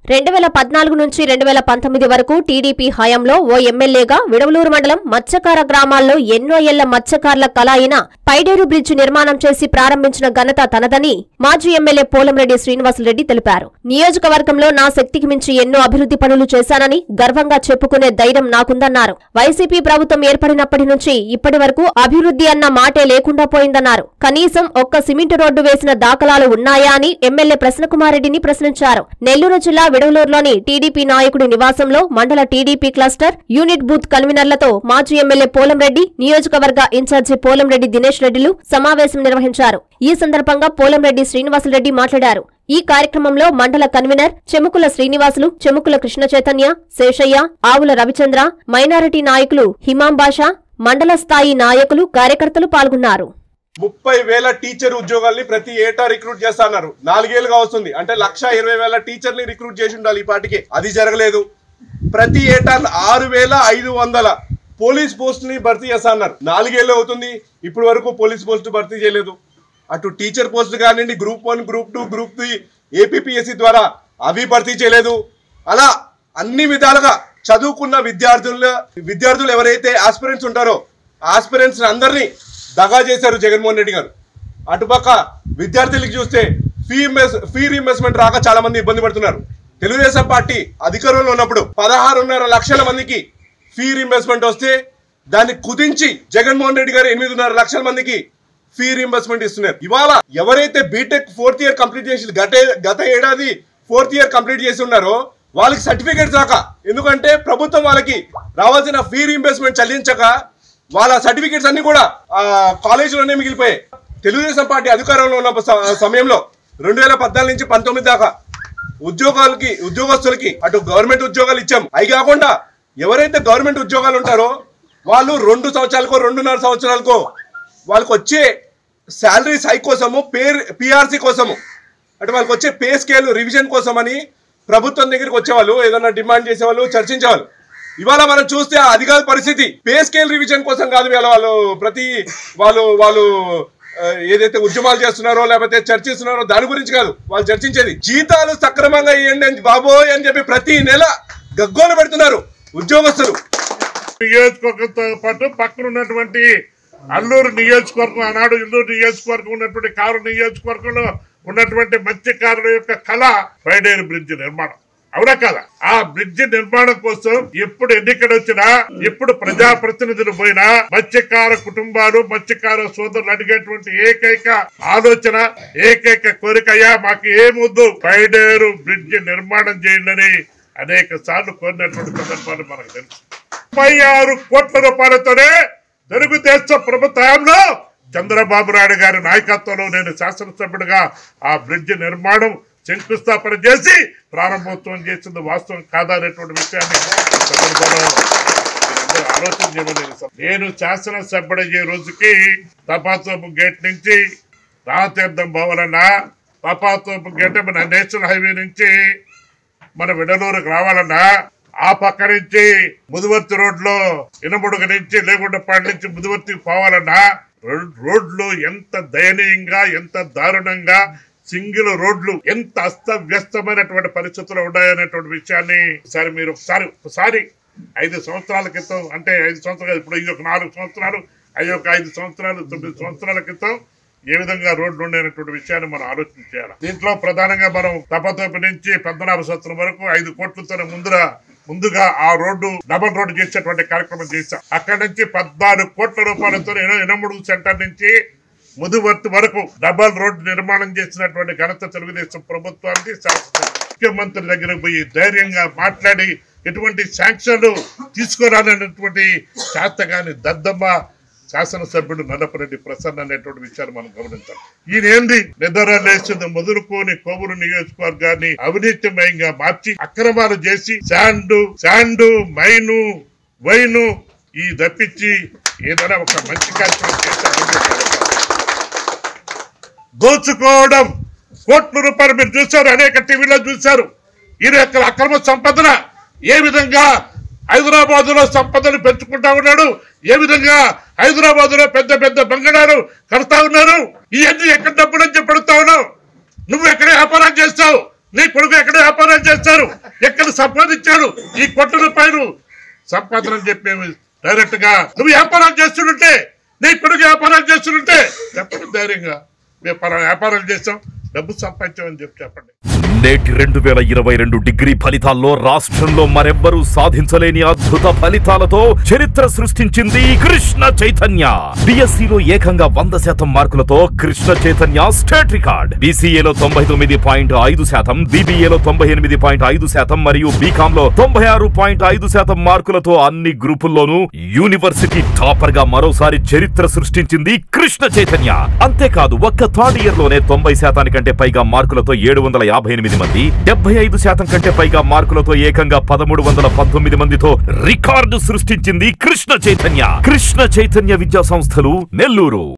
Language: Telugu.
రెండు వేల పద్నాలుగు నుంచి రెండు వేల పంతొమ్మిది వరకు టీడీపీ హయాంలో ఓ ఎమ్మెల్యేగా విడవలూరు మండలం మత్స్యకార గ్రామాల్లో ఎన్నో ఏళ్ల మత్స్యకారుల కళ అయిన పైడేరు బ్రిడ్జి నిర్మాణం చేసి ప్రారంభించిన ఘనత తనదని మాజీ ఎమ్మెల్యే పోలంరెడ్డి శ్రీనివాసరెడ్డి తెలిపారు నియోజకవర్గంలో నా శక్తికి మించి ఎన్నో అభివృద్ధి పనులు చేశానని గర్వంగా చెప్పుకునే ధైర్యం నాకుందన్నారు వైసీపీ ప్రభుత్వం ఏర్పడినప్పటి నుంచి ఇప్పటి వరకు అభివృద్ధి అన్న మాటే లేకుండా పోయిందన్నారు కనీసం ఒక్క సిమెంట్ రోడ్డు వేసిన దాఖలాలు ఉన్నాయా అని ఎమ్మెల్యే ప్రసన్నకుమారెడ్డిని ప్రశ్నించారు నెల్లూరు జిల్లా విడవలూరులోని టీడీపీ నాయకుడి నివాసంలో మండల టీడీపీ క్లస్టర్ యూనిట్ బూత్ కన్వీనర్లతో మాజీ ఎమ్మెల్యే పోలంరెడ్డి నియోజకవర్గ ఇన్ఛార్జి పోలంరెడ్డి దినేష్ రెడ్డిలు సమావేశం నిర్వహించారు ఈ సందర్భంగా పోలంరెడ్డి శ్రీనివాసులరెడ్డి మాట్లాడారు ఈ కార్యక్రమంలో మండల కన్వీనర్ చెముకుల శ్రీనివాసులు చెముకుల కృష్ణ చైతన్య శేషయ్య ఆవుల రవిచంద్ర మైనారిటీ నాయకులు హిమాం బాషా మండల స్థాయి నాయకులు కార్యకర్తలు పాల్గొన్నారు ముప్పై వేల టీచర్ ఉద్యోగాల్ని ప్రతి ఏటా రిక్రూట్ చేస్తున్నారు నాలుగేళ్లుగా వస్తుంది అంటే లక్ష ఇరవై వేల టీచర్ని రిక్రూట్ చేసి ఉండాలి ఈ పాటికి అది జరగలేదు ప్రతి ఏటా ఆరు వేల ఐదు వందల పోలీస్ పోస్టుని భర్తీ చేస్తున్నారు నాలుగేళ్ళు అవుతుంది ఇప్పటి వరకు పోలీస్ పోస్టు భర్తీ చేయలేదు అటు టీచర్ పోస్ట్ కానివ్వండి group one group two group three APPSC ద్వారా అవి భర్తీ చేయలేదు అలా అన్ని విధాలుగా చదువుకున్న విద్యార్థుల విద్యార్థులు ఎవరైతే ఆస్పిరెంట్స్ ఉంటారో ఆస్పిరెంట్స్ అందరినీ దగా చేశారు జగన్మోహన్ రెడ్డి గారు అటుపక్క విద్యార్థులకు చూస్తే ఫీ ఫీ రీఇంబర్స్మెంట్ రాక చాలా మంది ఇబ్బంది పడుతున్నారు తెలుగుదేశం పార్టీ అధికారంలో ఉన్నప్పుడు పదహారున్నర లక్షల మందికి ఫీ రీఇంబర్స్మెంట్ వస్తే దాన్ని కుదించి జగన్మోహన్ రెడ్డి గారు ఎనిమిదిన్నర లక్షల మందికి ఫీ రీఇంబర్స్మెంట్ ఇస్తున్నారు ఇవాళ ఎవరైతే బీటెక్ ఫోర్త్ ఇయర్ కంప్లీట్ చేసి గత గత ఏడాది ఫోర్త్ ఇయర్ కంప్లీట్ చేసి ఉన్నారో వాళ్ళకి సర్టిఫికేట్ రాక ఎందుకంటే ప్రభుత్వం వాళ్ళకి రావాల్సిన ఫీ రీఇంబర్స్మెంట్ చెల్లించక వాళ్ళ సర్టిఫికేట్స్ అన్ని కూడా ఆ, కాలేజీలోనే మిగిలిపోయాయి తెలుగుదేశం పార్టీ అధికారంలో ఉన్న స- సమయంలో రెండు వేల పద్నాలుగు నుంచి పంతొమ్మిది దాకా ఉద్యోగాలకి ఉద్యోగస్తులకి అటు గవర్నమెంట్ ఉద్యోగాలు ఇచ్చాం అవి కాకుండా ఎవరైతే గవర్నమెంట్ ఉద్యోగాలు ఉంటారో వాళ్ళు రెండు సంవత్సరాలకో రెండున్నర సంవత్సరాలకో వాళ్ళకి వచ్చే శాలరీ హైక్ కోసము పే పిఆర్సీ కోసము అంటే వాళ్ళకి వచ్చే పే స్కేల్ రివిజన్ కోసమని ప్రభుత్వం దగ్గరికి వచ్చేవాళ్ళు ఏదైనా డిమాండ్ చేసేవాళ్ళు చర్చించేవాళ్ళు ఇవాళ మనం చూస్తే అది కాదు పరిస్థితి పే స్కేల్ రివిజన్ కోసం కాదు ఇవాళ వాళ్ళు ప్రతి వాళ్ళు వాళ్ళు ఆ, ఏదైతే ఉద్యమాలు చేస్తున్నారో లేకపోతే చర్చిస్తున్నారో దాని గురించి కాదు వాళ్ళు చర్చించేది జీతాలు సక్రమంగా ఇవ్వండి అని బాబోయ్ అని చెప్పి ప్రతి నెల గగ్గోలు పెడుతున్నారు ఉద్యోగస్తులు నియోజకవర్గంతో పాటు పక్కన ఉన్నటువంటి అల్లూరు నియోజకవర్గం ఆనాడు ఇల్లూరు నియోజకవర్గం ఉన్నటువంటి కారు నియోజకవర్గంలో ఉన్నటువంటి మత్స్యకారుల యొక్క కళ ఫ్రైడేర్ బ్రిడ్జ్ నిర్మాణం అవునా కదా ఆ బ్రిడ్జ్ నిర్మాణం కోసం ఎప్పుడు ఎన్నికలు వచ్చినా ఎప్పుడు ప్రజాప్రతినిధులు పోయినా మత్స్యకార కుటుంబాలు మత్స్యకార సోదరులు అడిగేటువంటి ఏకైక ఆలోచన ఏకైక కోరిక అయ్యా మాకు ఏమొద్దు ఫ్రైడేరు బ్రిడ్జ్ నిర్మాణం చేయండి అని అనేక సార్లు కోరినటువంటి సందర్భాలు మనకు తెలుసు ముప్పై ఆరు కోట్ల రూపాయలతోనే తెలుగుదేశం ప్రభుత్వంలో చంద్రబాబు నాయుడు గారి నాయకత్వంలో నేను శాసనసభ్యుడిగా ఆ బ్రిడ్జ్ నిర్మాణం శంకుస్థాపన చేసి ప్రారంభోత్సవం చేసింది వాస్తవం కాదా అనేటువంటి విషయాన్ని ఈ సందర్భంలో మీరందరూ ఆలోచన చేయమని నేను శాసనసభ్యుడు అయ్యే రోజుకి తపాతోపు గేట్ నుంచి రాతీర్థం పోవాలన్నా తపాతోపు గేట్ మన నేషనల్ హైవే నుంచి మన విడలూరుకు రావాలన్నా ఆ పక్క నుంచి ముదువర్తి రోడ్ లో ఇనముడుగ నుంచి లేకుంటపాటి నుంచి ముదువర్తికి పోవాలన్నా రో- రోడ్లు ఎంత దయనీయంగా ఎంత దారుణంగా సింగిల్ రోడ్లు ఎంత అస్తవ్యస్తమైనటువంటి పరిస్థితులు ఉన్నాయనేటువంటి విషయాన్ని ఒకసారి మీరు ఒకసారి ఒకసారి ఐదు సంవత్సరాల క్రితం అంటే ఐదు సంవత్సరాలు ఇప్పుడు ఇది ఒక నాలుగు సంవత్సరాలు అవి ఒక ఐదు సంవత్సరాలు తొమ్మిది సంవత్సరాల క్రితం ఏ విధంగా రోడ్లు ఉండేటువంటి విషయాన్ని మనం ఆలోచన చేయాలి దీంట్లో ప్రధానంగా మనం తపతోపు నుంచి పద్మనాభ సంవత్సరం వరకు ఐదు కోట్లతో ముందుగా ముందుగా ఆ రోడ్డు డబల్ రోడ్డు చేసేటువంటి కార్యక్రమం చేశాం అక్కడి నుంచి పద్నాలుగు కోట్ల రూపాయలతో ఎనముడు సెంటర్ నుంచి ముదువర్తి వరకు డబల్ రోడ్డు నిర్మాణం చేసినటువంటి ఘనత తెలుగుదేశం ప్రభుత్వానికి శాసన ముఖ్యమంత్రి దగ్గరకు పోయి ధైర్యంగా మాట్లాడి ఎటువంటి శాంక్షన్లు తీసుకురానటువంటి శాతగాని దద్దమ్మ శాసనసభ్యుడు నల్లపరెడ్డి ప్రసన్న అనేటువంటి విషయాన్ని మనం గమనించాలి ఈయన ఏంది నిద్ర లేచింది మొదలుకోని కోవూరు నియోజకవర్గాన్ని అవినీతిమయంగా మార్చి అక్రమాలు చేసి శాండు శాండు మైను వైను ఈ తప్పించి ఏదైనా ఒక మంచి కార్యక్రమం చేశారు దోచుకోవడం కోట్ల రూపాయలు మీరు చూశారు అనేక టీవీలో చూశారు ఈయన యొక్క అక్రమ సంపదన ఏ విధంగా హైదరాబాద్ లో సంపదను పెంచుకుంటా ఉన్నాడు ఏ విధంగా హైదరాబాద్ లో పెద్ద పెద్ద బంగళాలు కడతా ఉన్నారు ఇవన్నీ ఎక్కడ డబ్బులు అని చెప్పి అడుగుతా ఉన్నావు నువ్వు ఎక్కడ వ్యాపారం చేస్తావు నీ కొడుకు ఎక్కడ వ్యాపారం చేస్తారు ఎక్కడ సంపాదించాడు ఈ కొట్టు రూపాయలు సంపాదన అని చెప్పేవి డైరెక్ట్ గా నువ్వు వ్యాపారాలు చేస్తుంటే నీ కొడుకు వ్యాపారాలు చేస్తుంటే చెప్పండి ధైర్యంగా మేము పలా- వ్యాపారాలు చేస్తాం డబ్బు సంపాదించామని చెప్పి చెప్పండి నేటి రెండు వేల ఇరవై రెండు డిగ్రీ ఫలితాల్లో రాష్ట్రంలో మరెవ్వరూ సాధించలేని అద్భుత ఫలితాలతో చరిత్ర సృష్టించింది కృష్ణ చైతన్య బిఎస్సిలో ఏకంగా వంద శాతం మార్కులతో కృష్ణ చైతన్య స్టేట్ రికార్డ్ బీసీఏలో తొంభై తొమ్మిది పాయింట్ ఐదు శాతం బీబీఏలో తొంభై ఎనిమిది పాయింట్ ఐదు శాతం మరియు బీకామ్ లో తొంభై ఆరు పాయింట్ ఐదు శాతం మార్కులతో అన్ని గ్రూపుల్లోనూ యూనివర్సిటీ టాపర్ గా మరోసారి చరిత్ర సృష్టించింది కృష్ణ చైతన్య అంతేకాదు ఒక్క థర్డ్ ఇయర్ లోనే తొంభై శాతానికంటే పైగా మార్కులతో ఏడు వందల యాభై ఎనిమిది మంది డెబ్బై ఐదు శాతం కంటే పైగా మార్కులతో ఏకంగా పదమూడు వందల పంతొమ్మిది మందితో రికార్డు సృష్టించింది కృష్ణ చైతన్య కృష్ణ చైతన్య విద్యా సంస్థలు నెల్లూరు